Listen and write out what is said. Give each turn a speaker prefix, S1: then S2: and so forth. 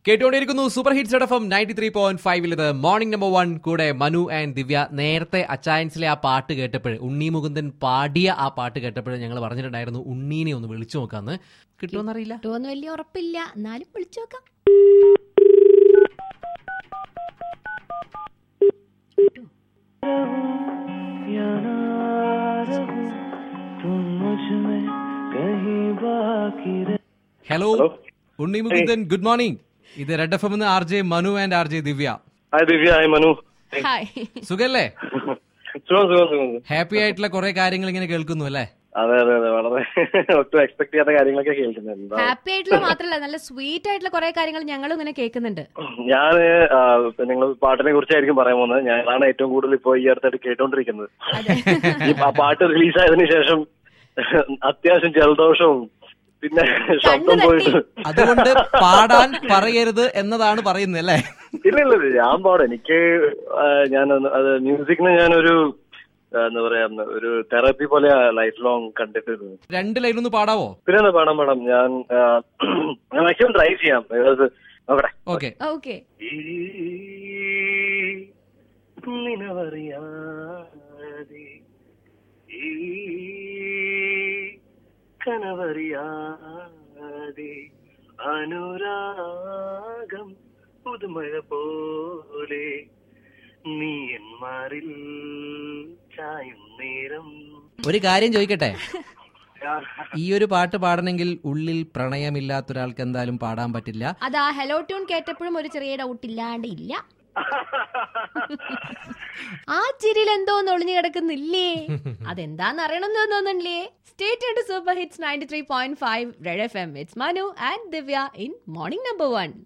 S1: കേട്ടുകൊണ്ടിരിക്കുന്നു super hits F M ninety three point ഫൈവിൽ ഇത് മോർണിംഗ് നമ്പർ വൺ കൂടെ മനു ആൻഡ് ദിവ്യ നേരത്തെ അച്ചായൻസിലെ ആ പാട്ട് കേട്ടപ്പോൾ ഉണ്ണി മുകുന്ദൻ പാടിയ ആ പാട്ട് കേട്ടപ്പോൾ ഞങ്ങൾ പറഞ്ഞിട്ടുണ്ടായിരുന്നു ഉണ്ണീനെ ഒന്ന് വിളിച്ചു നോക്കാന്ന് കിട്ടുമെന്നറിയില്ല
S2: കിട്ടുമെന്ന് വലിയ ഉറപ്പില്ല എന്നാലും വിളിച്ചു നോക്കാം
S3: या ना रहूं तुम मुझ में कहीं बाकी रह
S1: hello Unni Mukundan good morning ഇത് red F M R J Manu and R J Divya
S4: hi Divya hi Manu
S2: hi
S1: സുഖല്ലേ
S4: സുഖം സുഖം സുഖം
S1: ഹാപ്പി ആയിട്ടുള്ള കുറെ കാര്യങ്ങൾ ഇങ്ങനെ കേൾക്കുന്നു അല്ലേ
S4: അതെ അതെ അതെ വളരെ ഒട്ടും എക്സ്പെക്ട് ചെയ്യാത്ത കാര്യങ്ങളൊക്കെ കേൾക്കുന്നുണ്ട് എന്താ
S2: ഹാപ്പി ആയിട്ടുള്ള മാത്രല്ല നല്ല സ്വീറ്റ് ആയിട്ടുള്ള കുറെ കാര്യങ്ങൾ ഞങ്ങളും ഇങ്ങനെ കേൾക്കുന്നുണ്ട്
S4: ഞാന് നിങ്ങൾ പാട്ടിനെ കുറിച്ചായിരിക്കും പറയാൻ പോകുന്നത് ഞാനാണ് ഏറ്റവും കൂടുതൽ ഇപ്പോ ഈ അടുത്തായിട്ട് കേട്ടോണ്ടിരിക്കുന്നത്
S2: അതെ
S4: ഈ ആ പാട്ട് റിലീസായതിനു ശേഷം അത്യാവശ്യം ജലദോഷവും പിന്നെ ശബ്ദം
S2: തട്ടി.
S4: പോയിട്ട്
S1: അതുകൊണ്ട് പാടാൻ പറയരുത് എന്നതാണ് പറയുന്നത് അല്ലേ
S4: ഇല്ല ഇല്ല ഇല്ല, ഞാൻ പാടും എനിക്ക് ആ, ഞാൻ ഒന്ന് അത് മ്യൂസിക്കിന് ഞാനൊരു ആ, എന്താ പറയാ ഒരു തെറാപ്പി പോലെ ലൈഫ് ലോങ് കണ്ടിട്ടിരുന്നത്
S1: രണ്ട് ലൈനൊന്ന് പാടാവോ
S4: പിന്നെ എന്താ പാടാം പാടാം ഞാൻ ആ, ഞാൻ മാക്സിമം ട്രൈ ചെയ്യാം അത് നോക്കട്ടെ
S1: ഓക്കെ
S2: ഓക്കെ
S4: ഈ നിനവറിയാതെ ഈ കനവറിയാതെ അനുരാഗം പുതുമഴ പോലെ നീ എന്മാരിൽ ചായും നേരം
S1: ഒരു കാര്യം ചോദിക്കട്ടെ ഈ ഒരു പാട്ട് പാടണമെങ്കിൽ ഉള്ളിൽ പ്രണയമില്ലാത്ത ഒരാൾക്ക് എന്തായാലും പാടാൻ പറ്റില്ല
S2: അത് ആ ഹലോ ട്യൂൺ കേട്ടപ്പോഴും ഒരു ചെറിയ ഡൗട്ട് ഇല്ലാണ്ട് ഇല്ല ആ ചിരിയിൽ എന്തോ ഒളിഞ്ഞു കിടക്കുന്നില്ലേ അതെന്താന്ന് അറിയണമെന്ന് തോന്നുന്നില്ലേ state super hits ninety three point five red F M it's Manu and Divya in morning number one